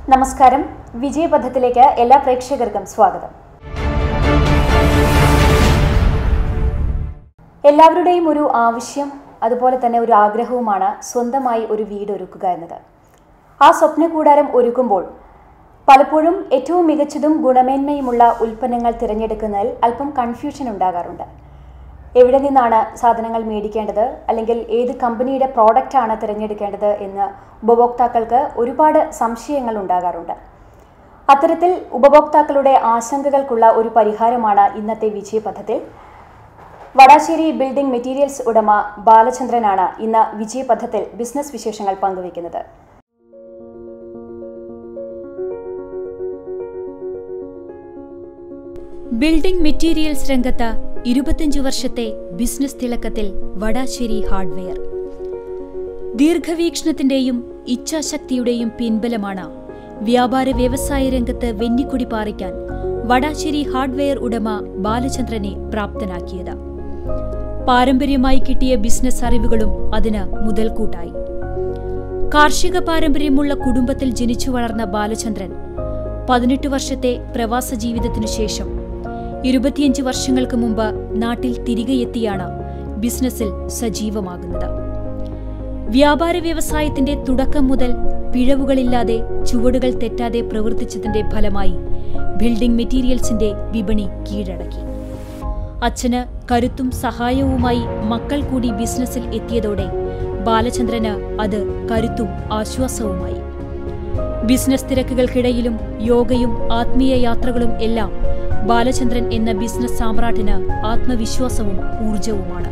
നമസ്കാരം വിജയപഥത്തിലേക്ക് എല്ലാ പ്രേക്ഷകർക്കും സ്വാഗതം എല്ലാവരുടെയും ഒരു ആവശ്യം അതുപോലെ തന്നെ ഒരു ആഗ്രഹവുമാണ് സ്വന്തമായി ഒരു വീട് ഒരുക്കുക എന്നത് ആ സ്വപ്നകൂടാരം ഒരുക്കുമ്പോൾ പലപ്പോഴും ഏറ്റവും മികച്ചതും ഗുണമേന്മയുമുള്ള ഉൽപ്പന്നങ്ങൾ തിരഞ്ഞെടുക്കുന്നതിൽ അല്പം കൺഫ്യൂഷൻ ഉണ്ടാകാറുണ്ട് എവിടെ നിന്നാണ് സാധനങ്ങൾ മേടിക്കേണ്ടത് അല്ലെങ്കിൽ ഏത് കമ്പനിയുടെ പ്രോഡക്റ്റാണ് തിരഞ്ഞെടുക്കേണ്ടത് എന്ന് ഉപഭോക്താക്കൾക്ക് ഒരുപാട് സംശയങ്ങൾ ഉണ്ടാകാറുണ്ട് അത്തരത്തിൽ ഉപഭോക്താക്കളുടെ ആശങ്കകൾക്കുള്ള ഒരു പരിഹാരമാണ് ഇന്നത്തെ വിജയപഥത്തിൽ വടാശ്ശേരി ബിൽഡിംഗ് മെറ്റീരിയൽസ് ഉടമ ബാലചന്ദ്രനാണ് ഇന്ന് വിജയപഥത്തിൽ ബിസിനസ് വിശേഷങ്ങൾ പങ്കുവയ്ക്കുന്നത് ബിൽഡിംഗ് മെറ്റീരിയൽസ് രംഗത്ത് ഇരുപത്തിയഞ്ച് വർഷത്തെ ബിസിനസ് തിളക്കത്തിൽ വടാശ്ശേരി ഹാർഡ്വെയർ ദീർഘവീക്ഷണത്തിന്റെയും ഇച്ഛാശക്തിയുടെയും പിൻബലമാണ് വ്യാപാര വ്യവസായ രംഗത്ത് വെന്നിക്കൊടി പാറിക്കാൻ വടാശ്ശേരി ഹാർഡ്വെയർ ഉടമ ബാലചന്ദ്രനെ പ്രാപ്തനാക്കിയത് പാരമ്പര്യമായി കിട്ടിയ ബിസിനസ് അറിവുകളും അതിന് മുതൽക്കൂട്ടായി കാർഷിക പാരമ്പര്യമുള്ള കുടുംബത്തിൽ ജനിച്ചു വളർന്ന ബാലചന്ദ്രൻ പതിനെട്ട് വർഷത്തെ പ്രവാസ ജീവിതത്തിനു ശേഷം ഇരുപത്തിയഞ്ച് വർഷങ്ങൾക്ക് മുമ്പ് നാട്ടിൽ തിരികെ എത്തിയാണ് ബിസിനസ്സിൽ സജീവമാകുന്നത് വ്യാപാര വ്യവസായത്തിന്റെ തുടക്കം മുതൽ പിഴവുകളില്ലാതെ ചുവടുകൾ തെറ്റാതെ പ്രവർത്തിച്ചതിന്റെ ഫലമായി ബിൽഡിംഗ് മെറ്റീരിയൽസിന്റെ വിപണി കീഴടക്കി അച്ഛന് കരുത്തും സഹായവുമായി മക്കൾ കൂടി ബിസിനസ്സിൽ എത്തിയതോടെ ബാലചന്ദ്രന് അത് കരുത്തും ആശ്വാസവുമായി ബിസിനസ് തിരക്കുകൾക്കിടയിലും യോഗയും ആത്മീയ യാത്രകളും എല്ലാം ബാലചന്ദ്രൻ എന്ന ബിസിനസ് സാമ്രാട്ടിന് ആത്മവിശ്വാസവും ഊർജവുമാണ്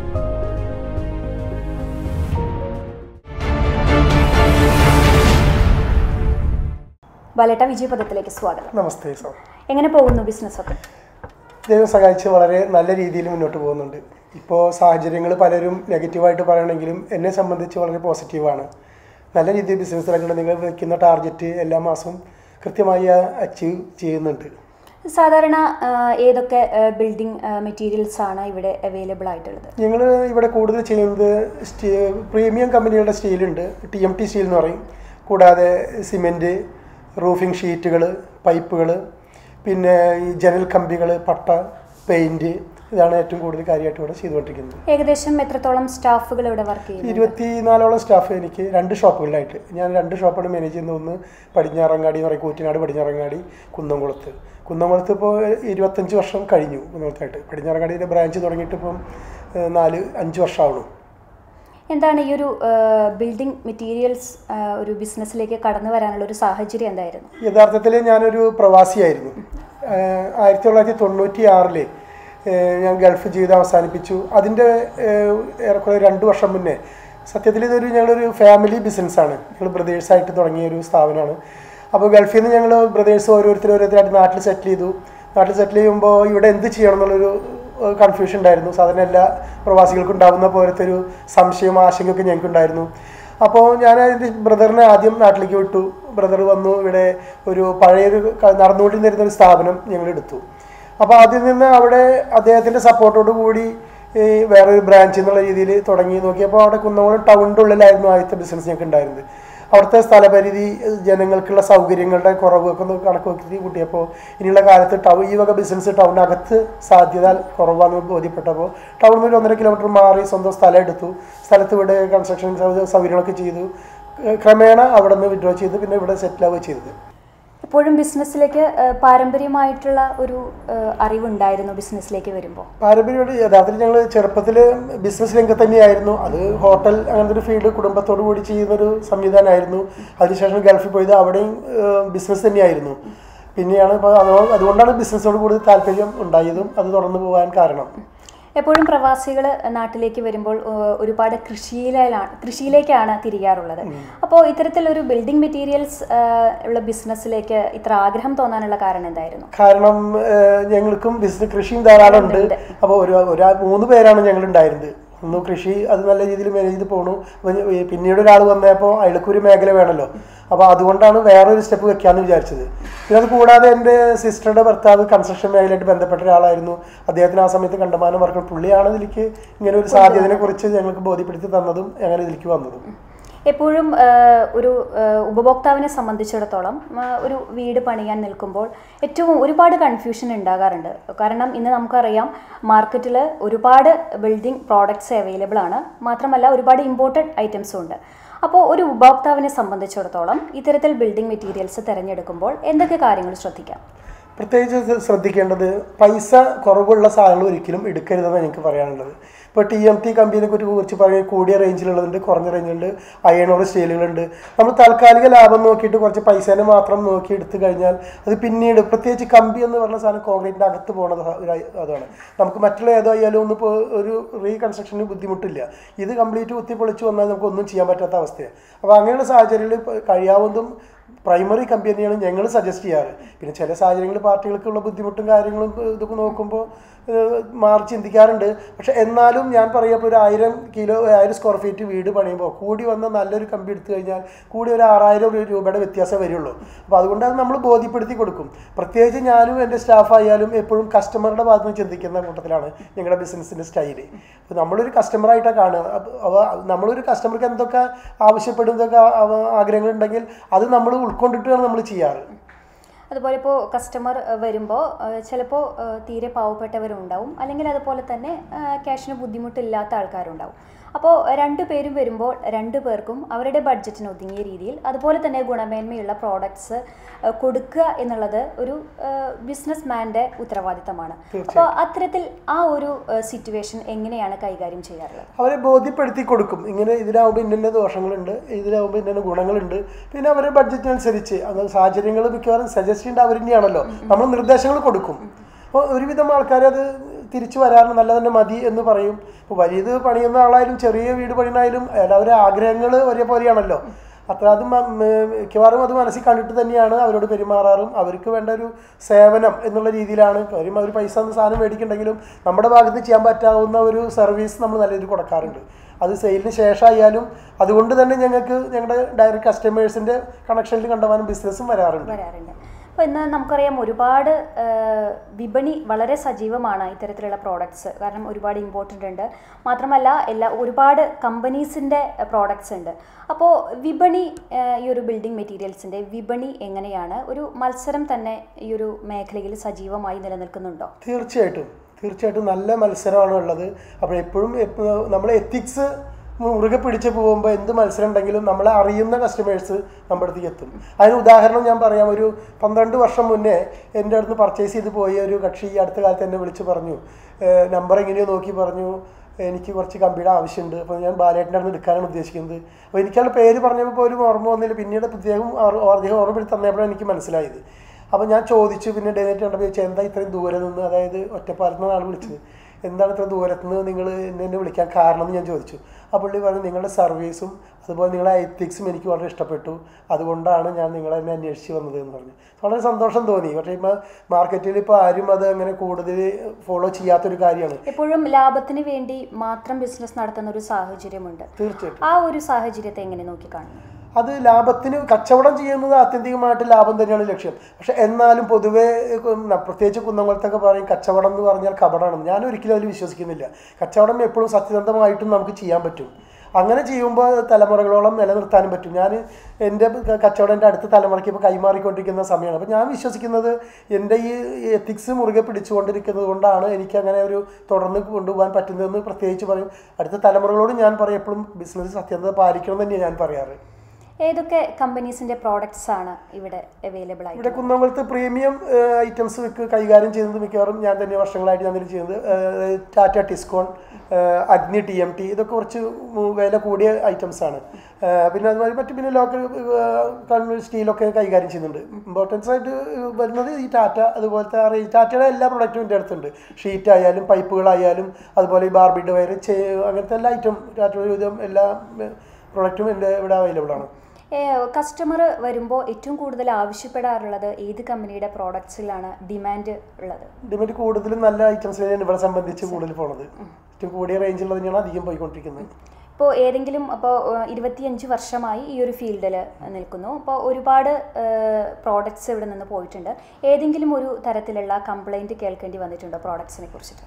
ബാലേട്ട വിജയപഥത്തിലേക്ക് സ്വാഗതം നമസ്തേ സാർ എങ്ങനെ പോകുന്നു ബിസിനസ്സൊക്കെ ദൈവം സഹായിച്ച് വളരെ നല്ല രീതിയിൽ മുന്നോട്ട് പോകുന്നുണ്ട് ഇപ്പോൾ സാഹചര്യങ്ങൾ പലരും നെഗറ്റീവായിട്ട് പറയണമെങ്കിലും എന്നെ സംബന്ധിച്ച് വളരെ പോസിറ്റീവാണ് നല്ല രീതിയിൽ ബിസിനസ് ഇറങ്ങുന്നത് നിങ്ങൾ വയ്ക്കുന്ന ടാർഗറ്റ് എല്ലാ മാസവും കൃത്യമായി അച്ചീവ് ചെയ്യുന്നുണ്ട് സാധാരണ ആ, ഏതൊക്കെ ബിൽഡിംഗ് മെറ്റീരിയൽസ് ആണ് ഇവിടെ അവൈലബിൾ ആയിട്ടുള്ളത് ഞങ്ങൾ ഇവിടെ കൂടുതൽ ചെയ്യുന്നത് സ്റ്റീ പ്രീമിയം കമ്പനികളുടെ സ്റ്റീലുണ്ട് ടി എം ടി സ്റ്റീൽ എന്ന് പറയും കൂടാതെ സിമെൻറ്റ് റൂഫിംഗ് ഷീറ്റുകൾ പൈപ്പുകൾ പിന്നെ ഈ ജനൽ കമ്പികൾ പട്ട പെയിൻറ്റ് ഇതാണ് ഏറ്റവും കൂടുതൽ കാര്യമായിട്ട് ഇവിടെ ചെയ്തുകൊണ്ടിരിക്കുന്നത് ഏകദേശം എത്രത്തോളം സ്റ്റാഫുകൾ ഇവിടെ വർക്ക് ചെയ്യുന്നു ഇരുപത്തിനാലോളം സ്റ്റാഫ് എനിക്ക് രണ്ട് ഷോപ്പുകളിലായിട്ട് ഞാൻ രണ്ട് ഷോപ്പാണ് മാനേജ് ചെയ്യുന്നത് ഒന്ന് പടിഞ്ഞാറങ്ങാടി എന്ന് പറയും കൂറ്റനാട് പടിഞ്ഞാറങ്ങാടി കുന്നംകുളത്ത് കുന്നംകുളത്ത് ഇപ്പോൾ ഇരുപത്തഞ്ച് വർഷം കഴിഞ്ഞു കുന്നംകുളത്തായിട്ട് പടിഞ്ഞാറങ്ങാടിയുടെ ബ്രാഞ്ച് തുടങ്ങിയിട്ട് ഇപ്പം ഏഹ്, നാല് അഞ്ച് വർഷമാവുന്നു എന്താണ് ഈ ഒരു ബിൽഡിംഗ് മെറ്റീരിയൽസ് ഒരു ബിസിനസ്സിലേക്ക് കടന്നു വരാനുള്ള ഒരു സാഹചര്യം എന്തായിരുന്നു യഥാർത്ഥത്തിൽ ഞാനൊരു പ്രവാസിയായിരുന്നു ഏഹ്, ആയിരത്തി തൊള്ളായിരത്തി തൊണ്ണൂറ്റി ആറില് ഞാൻ ഗൾഫ് ജീവിതം അവസാനിപ്പിച്ചു അതിൻ്റെ ഏഹ്, ഏറെക്കുറെ രണ്ട് വർഷം മുന്നേ സത്യത്തിൽ ഇതൊരു ഞങ്ങളൊരു ഫാമിലി ബിസിനസ്സാണ് ഞങ്ങൾ ബ്രദേഴ്സായിട്ട് തുടങ്ങിയ ഒരു സ്ഥാപനമാണ് അപ്പോൾ ഗൾഫിൽ നിന്ന് ഞങ്ങൾ ബ്രദേഴ്സ് ഓരോരുത്തർ ഓരോരുത്തരായിട്ട് നാട്ടിൽ സെറ്റിൽ ചെയ്തു നാട്ടിൽ സെറ്റിൽ ചെയ്യുമ്പോൾ ഇവിടെ എന്ത് ചെയ്യണം എന്നുള്ളൊരു കൺഫ്യൂഷൻ ഉണ്ടായിരുന്നു സാധാരണ എല്ലാ പ്രവാസികൾക്കും ഉണ്ടാകുന്ന പോലത്തെ ഒരു സംശയവും ആശങ്കയൊക്കെ ഞങ്ങൾക്കുണ്ടായിരുന്നു അപ്പോൾ ഞാൻ എൻ്റെ ബ്രദറിനെ ആദ്യം നാട്ടിലേക്ക് വിട്ടു ബ്രദർ വന്നു ഇവിടെ ഒരു പഴയൊരു ക- നടന്നുകൊണ്ടിരുന്ന ഒരു സ്ഥാപനം ഞങ്ങൾ എടുത്തു അപ്പോൾ അതിൽ നിന്ന് അവിടെ അദ്ദേഹത്തിൻ്റെ സപ്പോർട്ടോട് കൂടി ഈ വേറൊരു ബ്രാഞ്ച് എന്നുള്ള രീതിയിൽ തുടങ്ങി നോക്കിയപ്പോൾ അവിടെ കുന്നംകുളം ടൗണിൻ്റെ ഉള്ളിലായിരുന്നു ആദ്യത്തെ ബിസിനസ് ഞങ്ങൾക്ക് ഉണ്ടായിരുന്നത് അവിടുത്തെ സ്ഥലപരിധി ജനങ്ങൾക്കുള്ള സൗകര്യങ്ങളുടെ കുറവൊക്കെ ഒന്ന് കണക്ക് നോക്കി കൂട്ടിയപ്പോൾ ഇനിയുള്ള കാലത്ത് ടൗൺ ഈ വക ബിസിനസ് ടൗണിനകത്ത് സാധ്യത കുറവാണെന്ന് ബോധ്യപ്പെട്ടപ്പോൾ ടൗണിൽ നിന്ന് ഒരു ഒന്നര കിലോമീറ്റർ മാറി സ്വന്തം സ്ഥലം എടുത്തു സ്ഥലത്ത് ഇവിടെ കൺസ്ട്രക്ഷൻ സൗ- സൗകര്യങ്ങളൊക്കെ ചെയ്തു ഏഹ് ക്രമേണ അവിടെ നിന്ന് വിഡ്രോ ചെയ്ത് പിന്നെ ഇവിടെ സെറ്റിൽ ആവുക ചെയ്തത് എപ്പോഴും ബിസിനസ്സിലേക്ക് ആ, പാരമ്പര്യമായിട്ടുള്ള ഒരു ആ, അറിവുണ്ടായിരുന്നു ബിസിനസ്സിലേക്ക് വരുമ്പോൾ പാരമ്പര്യമായിട്ട് യഥാർത്ഥത്തിൽ ഞങ്ങൾ ചെറുപ്പത്തിൽ ബിസിനസ് രംഗത്ത് തന്നെയായിരുന്നു അത് ഹോട്ടൽ അങ്ങനത്തെ ഒരു ഫീൽഡ് കുടുംബത്തോടു കൂടി ചെയ്യുന്നൊരു സംവിധാനമായിരുന്നു അതിനുശേഷം ഗൾഫിൽ പോയത് അവിടെയും ബിസിനസ് തന്നെയായിരുന്നു പിന്നെയാണ് ഇപ്പോൾ അതോ അതുകൊണ്ടാണ് ബിസിനസ്സിനോട് കൂടുതൽ താല്പര്യം ഉണ്ടായതും അത് തുടർന്ന് പോകാൻ കാരണം എപ്പോഴും പ്രവാസികൾ നാട്ടിലേക്ക് വരുമ്പോൾ ഏഹ്, ഒരുപാട് കൃഷിയിലാണ് കൃഷിയിലേക്കാണ് തിരിയാറുള്ളത് അപ്പോൾ ഇത്തരത്തിലൊരു ബിൽഡിംഗ് മെറ്റീരിയൽസ് ഏഹ്, ഉള്ള ബിസിനസ്സിലേക്ക് ഇത്ര ആഗ്രഹം തോന്നാനുള്ള കാരണം എന്തായിരുന്നു കാരണം ഏഹ്, ഞങ്ങൾക്കും ബിസിനസ് കൃഷിയും ധാരാളം ഉണ്ട് അപ്പോൾ ഒരു ഒരു മൂന്ന് പേരാണ് ഞങ്ങൾ ഉണ്ടായിരുന്നത് ഒന്ന് കൃഷി അത് നല്ല രീതിയിൽ മാനേജ് ചെയ്ത് പോണു അപ്പോൾ ഈ പിന്നീട് ഒരാൾ വന്നപ്പോൾ അയാൾക്കൊരു മേഖല വേണമല്ലോ അപ്പോൾ അതുകൊണ്ടാണ് വേറൊരു സ്റ്റെപ്പ് വെക്കാമെന്ന് വിചാരിച്ചത് പിന്നെ അത് കൂടാതെ എൻ്റെ സിസ്റ്ററുടെ ഭർത്താവ് കൺസ്ട്രക്ഷൻ മേഖലയായിട്ട് ബന്ധപ്പെട്ട ഒരാളായിരുന്നു അദ്ദേഹത്തിന് ആ സമയത്ത് കണ്ടമാനം വർക്ക് പുള്ളിയാണ് ഇതിലേക്ക് ഇങ്ങനെ ഒരു സാധ്യതയെ കുറിച്ച് ഞങ്ങൾക്ക് ബോധ്യപ്പെടുത്തി തന്നതും അങ്ങനെ ഇതിലേക്ക് വന്നതും എപ്പോഴും ആ, ഒരു ആ, ഉപഭോക്താവിനെ സംബന്ധിച്ചിടത്തോളം ആ, ഒരു വീട് പണിയാൻ നിൽക്കുമ്പോൾ ഏറ്റവും ഒരുപാട് കൺഫ്യൂഷൻ ഉണ്ടാകാറുണ്ട് കാരണം ഇന്ന് നമുക്കറിയാം മാർക്കറ്റിൽ ഒരുപാട് ബിൽഡിംഗ് പ്രോഡക്ട്സ് അവൈലബിൾ ആണ് മാത്രമല്ല ഒരുപാട് ഇമ്പോർട്ടഡ് ഐറ്റംസും ഉണ്ട് അപ്പോൾ ഒരു ഉപഭോക്താവിനെ സംബന്ധിച്ചിടത്തോളം ഇത്തരത്തിൽ ബിൽഡിംഗ് മെറ്റീരിയൽസ് തിരഞ്ഞെടുക്കുമ്പോൾ എന്തൊക്കെ കാര്യങ്ങൾ ശ്രദ്ധിക്കാം പ്രത്യേകിച്ച് ശ്ര- ശ്രദ്ധിക്കേണ്ടത് പൈസ കുറവുള്ള സാധനങ്ങൾ ഒരിക്കലും എടുക്കരുതെന്നാണ് എനിക്ക് പറയാനുള്ളത് ഇപ്പോൾ ടി എം ടി കമ്പനിയെ കുറിച്ച് കുറിച്ച് പറയുക കൂടിയ റേഞ്ചിലുള്ളതുണ്ട് കുറഞ്ഞ റേഞ്ചിലുണ്ട് അയണോർ സ്റ്റീലുകളുണ്ട് നമ്മൾ താൽക്കാലിക ലാഭം നോക്കിയിട്ട് കുറച്ച് പൈസേനെ മാത്രം നോക്കി എടുത്തു കഴിഞ്ഞാൽ അത് പിന്നീട് പ്രത്യേകിച്ച് കമ്പി എന്ന് പറഞ്ഞ സാധനം കോൺക്രീറ്റിൻ്റെ അകത്ത് പോകുന്നത് ഒരു ഐ- അതാണ് നമുക്ക് മറ്റുള്ള ഏതായാലും ഒന്നും ഇപ്പോൾ ഒരു റീകൺസ്ട്രക്ഷന് ബുദ്ധിമുട്ടില്ല ഇത് കംപ്ലീറ്റ് കുത്തിപ്പൊളിച്ച് വന്നാൽ നമുക്ക് ഒന്നും ചെയ്യാൻ പറ്റാത്ത അവസ്ഥയാണ് അപ്പോൾ അങ്ങനെയുള്ള സാഹചര്യങ്ങളിൽ ഇപ്പോൾ കഴിയാവുന്നതും പ്രൈമറി കമ്പനിയാണ് ഞങ്ങൾ സജസ്റ്റ് ചെയ്യാറ് പിന്നെ ചില സാഹചര്യങ്ങളിൽ പാർട്ടികൾക്കുള്ള ബുദ്ധിമുട്ടും കാര്യങ്ങളും ഏഹ് ഇതൊക്കെ നോക്കുമ്പോൾ ഏഹ് മാറി ചിന്തിക്കാറുണ്ട് പക്ഷെ എന്നാലും ഞാൻ പറയുമ്പോൾ ഒരു ആയിരം കിലോ ആയിരം സ്ക്വയർ ഫീറ്റ് വീട് പണിയുമ്പോൾ കൂടി വന്ന നല്ലൊരു കമ്പി എടുത്തു കഴിഞ്ഞാൽ കൂടി ഒരു ആറായിരം ഒരു രൂപയുടെ വ്യത്യാസം വരുള്ളൂ അപ്പോൾ അതുകൊണ്ട് അത് നമ്മൾ ബോധ്യപ്പെടുത്തി കൊടുക്കും പ്രത്യേകിച്ച് ഞാനും എൻ്റെ സ്റ്റാഫ് ആയാലും എപ്പോഴും കസ്റ്റമറുടെ ഭാഗത്ത് നിന്ന് ചിന്തിക്കുന്ന കൂട്ടത്തിലാണ് ഞങ്ങളുടെ ബിസിനസ്സിൻ്റെ സ്റ്റൈല് അപ്പോൾ നമ്മളൊരു കസ്റ്റമറായിട്ടാണ് കാണുക അപ്പോൾ നമ്മളൊരു കസ്റ്റമർക്ക് എന്തൊക്കെ ആവശ്യപ്പെടുന്നതൊക്കെ ആഗ്രഹങ്ങളുണ്ടെങ്കിൽ അത് നമ്മൾ ഉൾക്കൊണ്ടിട്ടാണ് നമ്മൾ ചെയ്യാറ് അതുപോലെ ഇപ്പോൾ കസ്റ്റമർ വരുമ്പോൾ ചിലപ്പോൾ തീരെ പാവപ്പെട്ടവരുണ്ടാവും അല്ലെങ്കിൽ അതുപോലെ തന്നെ ക്യാഷിന് ബുദ്ധിമുട്ടില്ലാത്ത ആൾക്കാരുണ്ടാവും അപ്പോൾ രണ്ടു പേരും വരുമ്പോൾ രണ്ടു പേർക്കും അവരുടെ ബഡ്ജറ്റിന് ഒതുങ്ങിയ രീതിയിൽ അതുപോലെ തന്നെ ഗുണമേന്മയുള്ള പ്രോഡക്ട്സ് കൊടുക്കുക എന്നുള്ളത് ഒരു ബിസിനസ് മാൻ്റെ ഉത്തരവാദിത്തമാണ് അപ്പോൾ അത്തരത്തിൽ ആ ഒരു സിറ്റുവേഷൻ എങ്ങനെയാണ് കൈകാര്യം ചെയ്യാറുള്ളത് അവരെ ബോധ്യപ്പെടുത്തി കൊടുക്കും ഇങ്ങനെ ഇതിലാവുമ്പോൾ ഇന്ന ദോഷങ്ങളുണ്ട് ഇതിലാവുമ്പോൾ ഇന്ന ഗുണങ്ങളുണ്ട് പിന്നെ അവരുടെ ബഡ്ജറ്റിനനുസരിച്ച് അത് സാഹചര്യങ്ങൾ മിക്കവാറും സജസ്റ്റ് ചെയ്യേണ്ട അവർ തന്നെയാണല്ലോ നമ്മൾ നിർദ്ദേശങ്ങൾ കൊടുക്കും അപ്പോൾ ഒരുവിധം ആൾക്കാർ അത് തിരിച്ചു വരാറുണ്ട് നല്ല തന്നെ മതി എന്ന് പറയും ഇപ്പോൾ വലിയത് പണിയുന്ന ആളായാലും ചെറിയ വീട് പണിയുന്നായാലും എല്ലാവരുടെ ആഗ്രഹങ്ങൾ ഒരേപോലെയാണല്ലോ അത്ര അത് മ- മ- മിക്കവാറും അത് മനസ്സിൽ കണ്ടിട്ട് തന്നെയാണ് അവരോട് പെരുമാറാറും അവർക്ക് വേണ്ട ഒരു സേവനം എന്നുള്ള രീതിയിലാണ് കാര്യം അവർ പൈസ എന്ന സാധനം മേടിക്കുന്നുണ്ടെങ്കിലും നമ്മുടെ ഭാഗത്ത് ചെയ്യാൻ പറ്റാവുന്ന ഒരു സർവീസ് നമ്മൾ നല്ല രീതിയിൽ കൊടുക്കാറുണ്ട് അത് സെയിലിന് ശേഷമായാലും അതുകൊണ്ട് തന്നെ ഞങ്ങൾക്ക് ഞങ്ങളുടെ ഡയറക്റ്റ് കസ്റ്റമേഴ്സിൻ്റെ കണക്ഷനിൽ കണ്ടുപോകാനും ബിസിനസ്സും വരാറുണ്ട് വരാറുണ്ട് അപ്പോൾ ഇന്ന് നമുക്കറിയാം ഒരുപാട് ആ, വിപണി വളരെ സജീവമാണ് ഇത്തരത്തിലുള്ള പ്രോഡക്ട്സ് കാരണം ഒരുപാട് ഇമ്പോർട്ടൻ്റ് ഉണ്ട് മാത്രമല്ല എല്ലാ ഒരുപാട് കമ്പനീസിൻ്റെ പ്രോഡക്ട്സ് ഉണ്ട് അപ്പോൾ വിപണി ആ, ഈ ഒരു ബിൽഡിംഗ് മെറ്റീരിയൽസിൻ്റെ വിപണി എങ്ങനെയാണ് ഒരു മത്സരം തന്നെ ഈ ഒരു മേഖലയിൽ സജീവമായി നിലനിൽക്കുന്നുണ്ടോ തീർച്ചയായിട്ടും തീർച്ചയായിട്ടും നല്ല മത്സരമാണ് ഉള്ളത് അപ്പോൾ എപ്പോഴും നമ്മൾ എത്തിക്സ് മുറുകെ പിടിച്ച് പോകുമ്പോൾ എന്ത് മത്സരം ഉണ്ടെങ്കിലും നമ്മളെ അറിയുന്ന കസ്റ്റമേഴ്സ് നമ്മുടെ അടുത്തേക്ക് എത്തും അതിന് ഉദാഹരണം ഞാൻ പറയാം ഒരു പന്ത്രണ്ട് വർഷം മുന്നേ എൻ്റെ അടുത്ത് പർച്ചേസ് ചെയ്ത് പോയ ഒരു കക്ഷി ഈ അടുത്ത കാലത്ത് എന്നെ വിളിച്ച് പറഞ്ഞു നമ്പർ എങ്ങനെയോ നോക്കി പറഞ്ഞു എനിക്ക് കുറച്ച് കമ്പിയുടെ ആവശ്യമുണ്ട് അപ്പോൾ ഞാൻ ബാലേട്ടൻ്റെ അടുത്ത് എടുക്കാനാണ് ഉദ്ദേശിക്കുന്നത് അപ്പോൾ എനിക്കുള്ള പേര് പറഞ്ഞപ്പോൾ പോലും ഓർമ്മ വന്നില്ല പിന്നീട് പ്രത്യേകം ഓർ- അദ്ദേഹം ഓർമ്മപ്പെടുത്തി തന്നപ്പോഴാണ് എനിക്ക് മനസ്സിലായത് അപ്പോൾ ഞാൻ ചോദിച്ചു പിന്നെ ഡേറ്റ് കണ്ടപ്പോൾ ചോദിച്ചു എന്താ ഇത്രയും ദൂരെ നിന്ന് അതായത് ഒറ്റപ്പാലത്ത് നിന്നാണ് വിളിച്ചത് എന്താണ് ഇത്ര ദൂരത്ത് നിന്ന് നിങ്ങൾ എന്നെ എന്നെ വിളിക്കാൻ കാരണം എന്ന് ഞാൻ ചോദിച്ചു ആ പുള്ളി പറഞ്ഞു നിങ്ങളുടെ സർവീസും അതുപോലെ നിങ്ങളുടെ എത്തിക്സും എനിക്ക് വളരെ ഇഷ്ടപ്പെട്ടു അതുകൊണ്ടാണ് ഞാൻ നിങ്ങളെ എന്നെ അന്വേഷിച്ച് വന്നത് എന്ന് പറഞ്ഞു വളരെ സന്തോഷം തോന്നി പക്ഷേ ഇപ്പോൾ മാർക്കറ്റിൽ ഇപ്പോൾ ആരും അത് അങ്ങനെ കൂടുതൽ ഫോളോ ചെയ്യാത്തൊരു കാര്യമാണ് എപ്പോഴും ലാഭത്തിന് വേണ്ടി മാത്രം ബിസിനസ് നടത്തുന്ന ഒരു സാഹചര്യമുണ്ട് തീർച്ചയായിട്ടും ആ ഒരു സാഹചര്യത്തെ എങ്ങനെ നോക്കിക്കാണുന്നു അത് ലാഭത്തിന് കച്ചവടം ചെയ്യുന്നത് ആത്യന്തികമായിട്ട് ലാഭം തന്നെയാണ് ലക്ഷ്യം പക്ഷെ എന്നാലും പൊതുവേ ഉം, പ്രത്യേകിച്ച് കുന്നംകുളത്തൊക്കെ പറയും കച്ചവടം എന്ന് പറഞ്ഞാൽ കപടമാണ് ഞാൻ ഒരിക്കലും അതിൽ വിശ്വസിക്കുന്നില്ല കച്ചവടം എപ്പോഴും സത്യസന്ധമായിട്ടും നമുക്ക് ചെയ്യാൻ പറ്റും അങ്ങനെ ചെയ്യുമ്പോൾ തലമുറകളോളം നിലനിർത്താനും പറ്റും ഞാൻ എൻ്റെ ക- കച്ചവടം എൻ്റെ അടുത്ത തലമുറയ്ക്ക് ഇപ്പോൾ കൈമാറിക്കൊണ്ടിരിക്കുന്ന സമയമാണ് അപ്പോൾ ഞാൻ വിശ്വസിക്കുന്നത് എൻ്റെ ഈ എത്തിക്സ് മുറുകെ പിടിച്ചുകൊണ്ടിരിക്കുന്നത് കൊണ്ടാണ് എനിക്ക് അങ്ങനെ ഒരു തുടർന്ന് കൊണ്ടുപോകാൻ പറ്റുന്നതെന്ന് പ്രത്യേകിച്ച് പറയും അടുത്ത തലമുറകളോട് ഞാൻ പറയും എപ്പോഴും ബിസിനസ് സത്യസന്ധത പാലിക്കണം തന്നെയാണ് ഞാൻ പറയാറ് ഏതൊക്കെ കമ്പനീസിന്റെ പ്രോഡക്ട്സ് ആണ് ഇവിടെ അവൈലബിൾ ആയിട്ട് ഇവിടെ കുന്നംകുളത്ത് പ്രീമിയം ഐറ്റംസ് വെക്ക് കൈകാര്യം ചെയ്യുന്നത് മിക്കവാറും ഞാൻ തന്നെ വർഷങ്ങളായിട്ട് ഞാൻ തന്നെ ചെയ്യുന്നത് ഏഹ്, ടാറ്റ ടിസ്കോൺ ഏഹ്, അഗ്നി ടി എം ടി ഇതൊക്കെ കുറച്ച് മു- വില കൂടിയ ഐറ്റംസ് ആണ് ഏഹ്, പിന്നെ അതുമാതിരി മറ്റു പിന്നെ ലോക്കൽ സ്റ്റീലൊക്കെ കൈകാര്യം ചെയ്യുന്നുണ്ട് ഇമ്പോർട്ടൻസ് ആയിട്ട് വരുന്നത് ഈ ടാറ്റ അതുപോലത്തെ ആ റേ- ടാറ്റയുടെ എല്ലാ പ്രൊഡക്റ്റും എൻ്റെ അടുത്തുണ്ട് ഷീറ്റ് ആയാലും പൈപ്പുകളായാലും അതുപോലെ ഈ ബാർബിഡ് വയർ അങ്ങനത്തെ എല്ലാ ഐറ്റം ടാറ്റ വിധം എല്ലാ പ്രൊഡക്റ്റും എൻ്റെ ഇവിടെ അവൈലബിൾ ആണ് കസ്റ്റമർ വരുമ്പോൾ ഏറ്റവും കൂടുതൽ ആവശ്യപ്പെടാറുള്ളത് ഏത് കമ്പനിയുടെ പ്രോഡക്ട്സിലാണ് ഡിമാൻഡ് ഉള്ളത് ഡിമാൻഡ് കൂടുതലും നല്ല ഐറ്റംസിലാണ് ഇവിടെ സംബന്ധിച്ച് കൂടുതൽ പോണത് ഏറ്റവും കൂടിയ റേഞ്ചുള്ളത് തന്നെയാണ് അധികം പോയിക്കൊണ്ടിരിക്കുന്നത് ഇപ്പോൾ ഏതെങ്കിലും അപ്പോൾ ഇരുപത്തിയഞ്ച് വർഷമായി ഈ ഒരു ഫീൽഡിൽ നിൽക്കുന്നു അപ്പോൾ ഒരുപാട് പ്രോഡക്ട്സ് ഇവിടെ നിന്ന് പോയിട്ടുണ്ട് ഏതെങ്കിലും ഒരു തരത്തിലുള്ള കംപ്ലൈൻറ്റ് കേൾക്കേണ്ടി വന്നിട്ടുണ്ടോ പ്രോഡക്ട്സിനെ കുറിച്ചിട്ട്